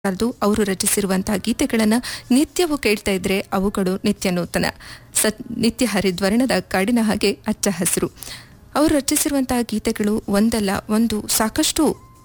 ಅದು ಅವರು ರಚಿಸಿರುವಂತಹ ಗೀತೆಗಳನ್ನು ನಿತ್ಯವೂ ಕೇಳ್ತಾ ಇದ್ರೆ ಅವುಗಳು ನಿತ್ಯ ನೂತನ ಸತ್ ನಿತ್ಯ ಹರಿದ್ವರ್ಣದ ಕಾಡಿನ ಹಾಗೆ ಅಚ್ಚ ಹಸಿರು ಅವರು ರಚಿಸಿರುವಂತಹ ಗೀತೆಗಳು ಒಂದಲ್ಲ ಒಂದು ಸಾಕಷ್ಟು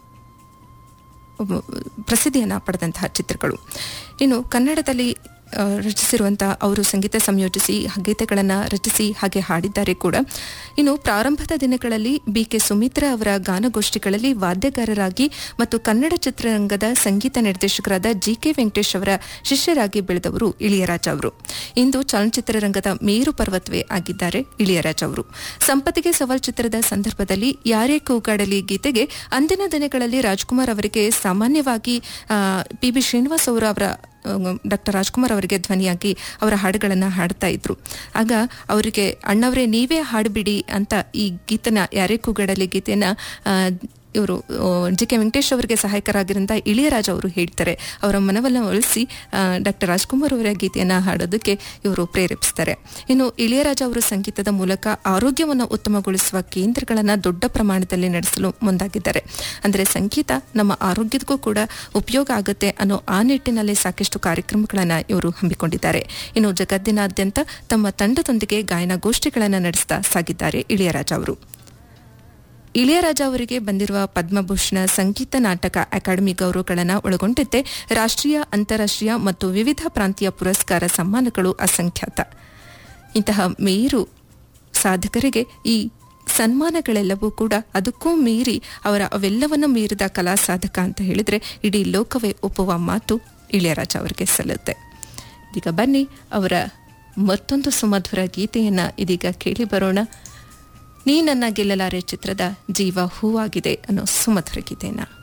ಪ್ರಸಿದ್ಧಿಯನ್ನು ಪಡೆದಂತಹ ಚಿತ್ರಗಳು ಇನ್ನು ಕನ್ನಡದಲ್ಲಿ ಆ, ರಚಿಸಿರುವಂತಹ ಅವರು ಸಂಗೀತ ಸಂಯೋಜಿಸಿ ಗೀತೆಗಳನ್ನು ರಚಿಸಿ ಹಾಗೆ ಹಾಡಿದ್ದಾರೆ ಕೂಡ ಇನ್ನು ಪ್ರಾರಂಭದ ದಿನಗಳಲ್ಲಿ ಬಿ ಕೆ ಸುಮಿತ್ರಾ ಅವರ ಗಾನಗೋಷ್ಠಿಗಳಲ್ಲಿ ವಾದ್ಯಗಾರರಾಗಿ ಮತ್ತು ಕನ್ನಡ ಚಿತ್ರರಂಗದ ಸಂಗೀತ ನಿರ್ದೇಶಕರಾದ ಜಿ ಕೆ ವೆಂಕಟೇಶ್ ಅವರ ಶಿಷ್ಯರಾಗಿ ಬೆಳೆದವರು ಇಳಿಯರಾಜ ಅವರು ಇಂದು ಚಲನಚಿತ್ರರಂಗದ ಮೇರು ಪರ್ವತವೇ ಆಗಿದ್ದಾರೆ ಇಳಿಯರಾಜ ಅವರು ಸಂಪತ್ತಿಗೆ ಸವಾಲ್ ಚಿತ್ರದ ಸಂದರ್ಭದಲ್ಲಿ ಯಾರೇ ಕೂಗಾಡಲಿ ಗೀತೆಗೆ ಅಂದಿನ ದಿನಗಳಲ್ಲಿ ರಾಜ್ಕುಮಾರ್ ಅವರಿಗೆ ಸಾಮಾನ್ಯವಾಗಿ ಪಿ ಬಿ ಶ್ರೀನಿವಾಸ್ ಅವರು ಅವರ ಡಾಕ್ಟರ್ ರಾಜ್ಕುಮಾರ್ ಅವರಿಗೆ ಧ್ವನಿಯಾಗಿ ಅವರ ಹಾಡುಗಳನ್ನು ಹಾಡ್ತಾ ಇದ್ರು ಆಗ ಅವರಿಗೆ ಅಣ್ಣವರೇ ನೀವೇ ಹಾಡ್ಬಿಡಿ ಅಂತ ಈ ಗೀತನ ಯಾರೇ ಕೂಗಾಡಲಿ ಗೀತೆನ ಇವರು ಜಿ ಕೆ ವೆಂಕಟೇಶ್ ಅವರಿಗೆ ಸಹಾಯಕರಾಗಿರಂತ ಇಳಿಯರಾಜ ಅವರು ಹೇಳ್ತಾರೆ ಅವರ ಮನವನ್ನು ಒಲಿಸಿ ಡಾಕ್ಟರ್ ರಾಜ್ಕುಮಾರ್ ಅವರ ಗೀತೆಯನ್ನು ಹಾಡೋದಕ್ಕೆ ಇವರು ಪ್ರೇರೇಪಿಸ್ತಾರೆ ಇನ್ನು ಇಳಿಯರಾಜ ಅವರು ಸಂಗೀತದ ಮೂಲಕ ಆರೋಗ್ಯವನ್ನು ಉತ್ತಮಗೊಳಿಸುವ ಕೇಂದ್ರಗಳನ್ನು ದೊಡ್ಡ ಪ್ರಮಾಣದಲ್ಲಿ ನಡೆಸಲು ಮುಂದಾಗಿದ್ದಾರೆ ಅಂದರೆ ಸಂಗೀತ ನಮ್ಮ ಆರೋಗ್ಯಕ್ಕೂ ಕೂಡ ಉಪಯೋಗ ಆಗುತ್ತೆ ಅನ್ನೋ ಆ ನಿಟ್ಟಿನಲ್ಲಿ ಸಾಕಷ್ಟು ಕಾರ್ಯಕ್ರಮಗಳನ್ನು ಇವರು ಹಮ್ಮಿಕೊಂಡಿದ್ದಾರೆ ಇನ್ನು ಜಗತ್ತಿನಾದ್ಯಂತ ತಮ್ಮ ತಂಡದೊಂದಿಗೆ ಗಾಯನ ಗೋಷ್ಠಿಗಳನ್ನು ನಡೆಸ್ತಾ ಸಾಗಿದ್ದಾರೆ ಇಳಿಯರಾಜ ಅವರು ಇಳಿಯರಾಜ ಅವರಿಗೆ ಬಂದಿರುವ ಪದ್ಮಭೂಷಣ ಸಂಗೀತ ನಾಟಕ ಅಕಾಡೆಮಿ ಗೌರವಗಳನ್ನು ಒಳಗೊಂಡಂತೆ ರಾಷ್ಟ್ರೀಯ ಅಂತಾರಾಷ್ಟ್ರೀಯ ಮತ್ತು ವಿವಿಧ ಪ್ರಾಂತೀಯ ಪುರಸ್ಕಾರ ಸಮ್ಮಾನಗಳು ಅಸಂಖ್ಯಾತ ಇಂತಹ ಮೇರು ಸಾಧಕರಿಗೆ ಈ ಸನ್ಮಾನಗಳೆಲ್ಲವೂ ಕೂಡ ಅದಕ್ಕೂ ಮೀರಿ ಅವರ ಅವೆಲ್ಲವನ್ನು ಮೀರಿದ ಕಲಾ ಸಾಧಕ ಅಂತ ಹೇಳಿದರೆ ಇಡೀ ಲೋಕವೇ ಒಪ್ಪುವ ಮಾತು ಇಳಿಯರಾಜ ಅವರಿಗೆ ಸಲ್ಲುತ್ತೆ ಇದೀಗ ಬನ್ನಿ ಅವರ ಮತ್ತೊಂದು ಸುಮಧುರ ಗೀತೆಯನ್ನು ಇದೀಗ ಕೇಳಿ ಬರೋಣ ನೀ ನನ್ನ ಗೆಲ್ಲಲಾರೆ ಚಿತ್ರದ ಜೀವ ಹೂವಾಗಿದೆ ಅನ್ನೋ ಸುಮಧುರ ಗೀತೆಯನ್ನು